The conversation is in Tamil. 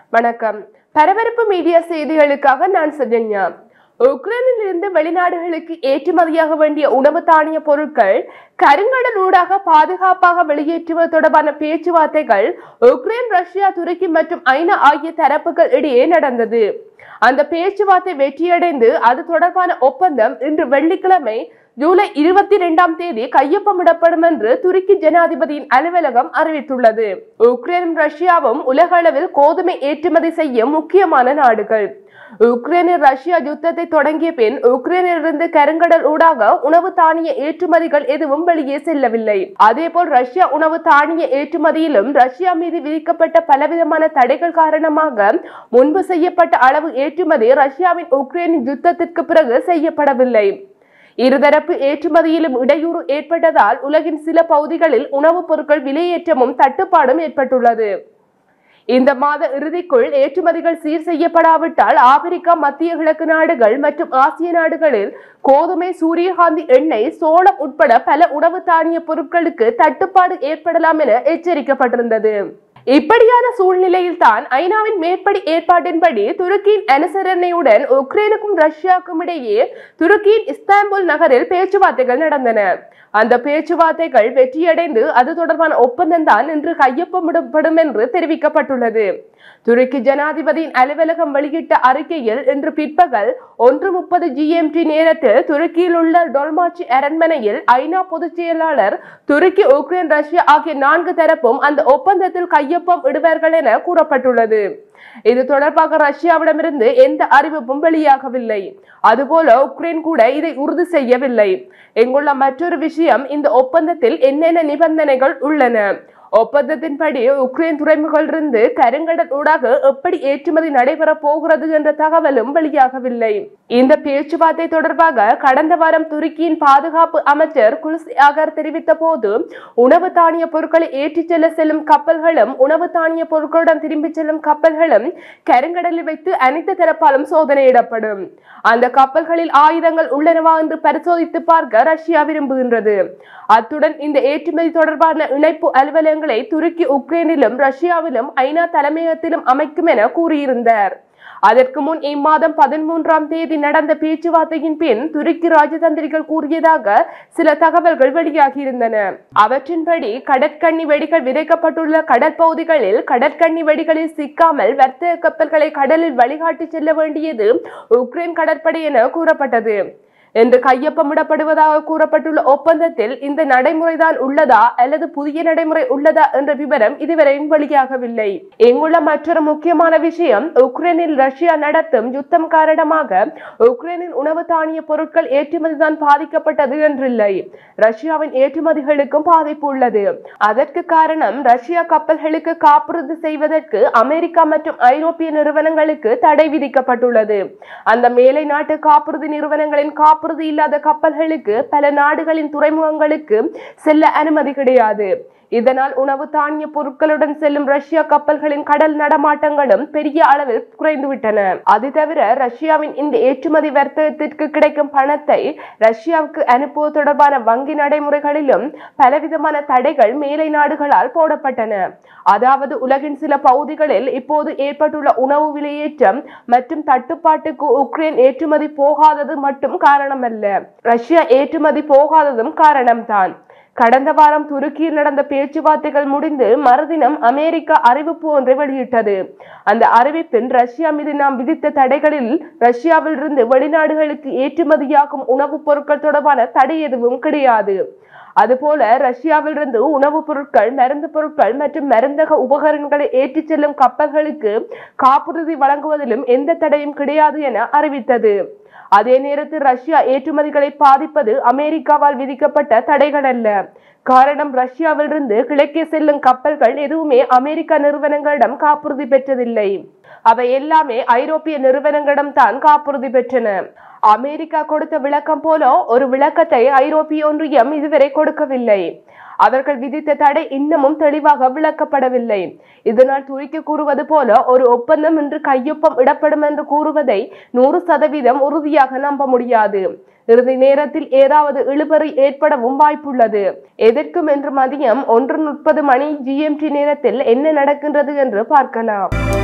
வணக்கம் பரபரப்பு மீடியா செய்திகளுக்காக நான் சஜன்யா உக்ரைனில் இருந்து வெளிநாடுகளுக்கு ஏற்றுமதியாக வேண்டிய உணவு தானிய பொருட்கள் கருங்கடல் ஊடாக பாதுகாப்பாக வெளியேற்றுவது தொடர்பான பேச்சுவார்த்தைகள் உக்ரைன் ரஷ்யா துருக்கி மற்றும் ஐநா ஆகிய தரப்புகள் இடையே நடந்தது அந்த பேச்சுவார்த்தை வெற்றியடைந்து அது தொடர்பான ஒப்பந்தம் இன்று வெள்ளிக்கிழமை ஜூலை இருபத்தி இரண்டாம் தேதி கையொப்பமிடப்படும் என்று துருக்கி ஜனாதிபதியின் அலுவலகம் அறிவித்துள்ளது உக்ரைனும் ரஷ்யாவும் உலக அளவில் கோதுமை ஏற்றுமதி செய்யும் முக்கியமான நாடுகள் உக்ரைனில் ரஷ்யா யுத்தத்தை தொடங்கிய பின் உக்ரைனிலிருந்து கருங்கடல் ஊடாக உணவு தானிய ஏற்றுமதிகள் எதுவும் வெளியே செல்லவில்லை அதேபோல் ரஷ்யா உணவு தானிய ஏற்றுமதியிலும் ரஷ்யா மீது விதிக்கப்பட்ட பலவிதமான தடைகள் காரணமாக முன்பு செய்யப்பட்ட அளவு ஏற்றுமதி ரஷ்யாவின் உக்ரைனின் யுத்தத்திற்கு பிறகு செய்யப்படவில்லை இருதரப்பு ஏற்றுமதியிலும் இடையூறு ஏற்பட்டதால் உலகின் சில பகுதிகளில் உணவுப் பொருட்கள் விலையேற்றமும் தட்டுப்பாடும் ஏற்பட்டுள்ளது இந்த மாத இறுதிக்குள் ஏற்றுமதிகள் சீர் செய்யப்படாவிட்டால் ஆப்பிரிக்கா மத்திய கிழக்கு நாடுகள் மற்றும் ஆசிய நாடுகளில் கோதுமை சூரியகாந்தி எண்ணெய் சோளம் உட்பட பல உணவு தானிய பொருட்களுக்கு தட்டுப்பாடு ஏற்படலாம் என எச்சரிக்கப்பட்டிருந்தது இப்படியான சூழ்நிலையில் தான் ஐநாவின் மேற்படி ஏற்பாட்டின்படி துருக்கியின் அனுசரணையுடன் உக்ரைனுக்கும் ரஷ்யாவுக்கும் இடையே துருக்கியின் இஸ்தான்புல் நகரில் பேச்சுவார்த்தைகள் நடந்தன அந்த பேச்சுவார்த்தைகள் வெற்றியடைந்து அது தொடர்பான ஒப்பந்தம் தான் இன்று கையொப்பமிடப்படும் என்று தெரிவிக்கப்பட்டுள்ளது துருக்கி ஜனாதிபதியின் அலுவலகம் வெளியிட்ட அறிக்கையில் இன்று பிற்பகல் ஒன்று முப்பது ஜிஎம்டி நேரத்தில் துருக்கியில் உள்ள டொல்மாச்சி அரண்மனையில் ஐநா பொதுச் செயலாளர் துருக்கி உக்ரைன் ரஷ்யா ஆகிய நான்கு தரப்பும் அந்த ஒப்பந்தத்தில் கையொப்பம் இடுவார்கள் என கூறப்பட்டுள்ளது இது தொடர்பாக ரஷ்யாவிடமிருந்து எந்த அறிவிப்பும் வெளியாகவில்லை அதுபோல உக்ரைன் கூட இதை உறுதி செய்யவில்லை இங்குள்ள மற்றொரு விஷயம் இந்த ஒப்பந்தத்தில் என்னென்ன நிபந்தனைகள் உள்ளன ஒப்பந்தத்தின்படி உக்ரைன் துறைமுகத்திலிருந்து கருங்கடல் ஊடாக எப்படி ஏற்றுமதி நடைபெற போகிறது என்ற தகவலும் வெளியாகவில்லை இந்த பேச்சுவார்த்தை தொடர்பாக கடந்த வாரம் துருக்கியின் பாதுகாப்பு அமைச்சர் குல்சி ஆகர் தெரிவித்த போது உணவு தானிய பொருட்களை ஏற்றிச் செல்ல செல்லும் கப்பல்களும் உணவு தானிய பொருட்களுடன் திரும்பிச் செல்லும் கப்பல்களும் கருங்கடலில் வைத்து அனைத்து தரப்பாலும் சோதனையிடப்படும் அந்த கப்பல்களில் ஆயுதங்கள் உள்ளனவா என்று பரிசோதித்து பார்க்க ரஷ்யா விரும்புகின்றது அத்துடன் இந்த ஏற்றுமதி தொடர்பான இணைப்பு அலுவலகங்களை துருக்கி உக்ரைனிலும் ரஷ்யாவிலும் ஐநா தலைமையகத்திலும் அமைக்கும் என கூறியிருந்தார் அதற்கு முன் இம்மாதம் பதிமூன்றாம் தேதி நடந்த பேச்சுவார்த்தையின் பின் துருக்கி ராஜதந்திரிகள் கூறியதாக சில தகவல்கள் வெளியாகியிருந்தன அவற்றின்படி கடற்கண்ணி வெடிகள் விதைக்கப்பட்டுள்ள கடற்பகுதிகளில் கடற்கண்ணி வெடிகளில் சிக்காமல் வர்த்தக கப்பல்களை கடலில் வழிகாட்டி செல்ல வேண்டியது உக்ரைன் கடற்படை என கூறப்பட்டது என்று கையொப்பமிடப்படுவதாக கூறப்பட்டுள்ள ஒப்பந்தத்தில் இந்த நடைமுறைதான் உள்ளதா அல்லது புதிய நடைமுறை உள்ளதா என்ற விவரம் இதுவரையும் வெளியாகவில்லை இங்குள்ள மற்றொரு முக்கியமான விஷயம் உக்ரைனில் ரஷ்யா நடத்தும் யுத்தம் காரணமாக உக்ரைனின் உணவு தானிய பொருட்கள் ஏற்றுமதிதான் பாதிக்கப்பட்டது என்றில்லை ரஷ்யாவின் ஏற்றுமதிகளுக்கும் பாதிப்பு உள்ளது அதற்கு காரணம் ரஷ்யா கப்பல்களுக்கு காப்புறுதி செய்வதற்கு அமெரிக்கா மற்றும் ஐரோப்பிய நிறுவனங்களுக்கு தடை விதிக்கப்பட்டுள்ளது அந்த மேலை நாட்டு காப்புறுதி நிறுவனங்களின் காப்புறுதி இல்லாத கப்பல்களுக்கு பல நாடுகளின் துறைமுகங்களுக்கு செல்ல அனுமதி கிடையாது இதனால் உணவு தானிய பொருட்களுடன் செல்லும் ரஷ்யா கப்பல்களின் கடல் நடமாட்டங்களும் பெரிய அளவில் குறைந்துவிட்டன அது தவிர ரஷ்யாவின் இந்த ஏற்றுமதி வர்த்தகத்திற்கு கிடைக்கும் பணத்தை ரஷ்யாவுக்கு அனுப்புவது தொடர்பான வங்கி நடைமுறைகளிலும் பலவிதமான தடைகள் மேலை நாடுகளால் போடப்பட்டன அதாவது உலகின் சில பகுதிகளில் இப்போது ஏற்பட்டுள்ள உணவு விலையேற்றம் மற்றும் தட்டுப்பாட்டுக்கு உக்ரைன் ஏற்றுமதி போகாதது மட்டும் காரணமல்ல ரஷ்யா ஏற்றுமதி போகாததும் காரணம்தான் கடந்த வாரம் துருக்கியில் நடந்த பேச்சுவார்த்தைகள் முடிந்து மறுதினம் அமெரிக்கா அறிவிப்பு ஒன்றை வெளியிட்டது அந்த அறிவிப்பின் ரஷ்யா மீது நாம் விதித்த தடைகளில் ரஷ்யாவில் இருந்து வெளிநாடுகளுக்கு ஏற்றுமதியாகும் உணவுப் பொருட்கள் தொடர்பான தடை எதுவும் கிடையாது அதுபோல ரஷ்யாவிலிருந்து உணவுப் பொருட்கள் மருந்து பொருட்கள் மற்றும் மருந்தக உபகரணங்களை ஏற்றிச் செல்லும் கப்பல்களுக்கு காப்புறுதி வழங்குவதிலும் எந்த தடையும் கிடையாது என அறிவித்தது அதே நேரத்தில் ரஷ்யா ஏற்றுமதிகளை பாதிப்பது அமெரிக்காவால் விதிக்கப்பட்ட தடைகள் அல்ல காரணம் ரஷ்யாவிலிருந்து கிழக்கே செல்லும் கப்பல்கள் எதுவுமே அமெரிக்க நிறுவனங்களிடம் காப்புறுதி பெற்றதில்லை அவை எல்லாமே ஐரோப்பிய நிறுவனங்களிடம் தான் காப்புறுதி பெற்றன அமெரிக்கா கொடுத்த விளக்கம் போல ஒரு விளக்கத்தை ஐரோப்பிய ஒன்றியம் இதுவரை கொடுக்கவில்லை அவர்கள் விதித்த தடை இன்னமும் தெளிவாக விளக்கப்படவில்லை இதனால் துருக்கி கூறுவது போல ஒரு ஒப்பந்தம் இன்று கையொப்பம் இடப்படும் என்று கூறுவதை நூறு சதவீதம் உறுதியாக நம்ப முடியாது இறுதி நேரத்தில் ஏதாவது இழுபறி ஏற்படவும் வாய்ப்புள்ளது எதற்கும் என்று மதியம் ஒன்று முப்பது மணி ஜிஎம்டி நேரத்தில் என்ன நடக்கின்றது என்று பார்க்கலாம்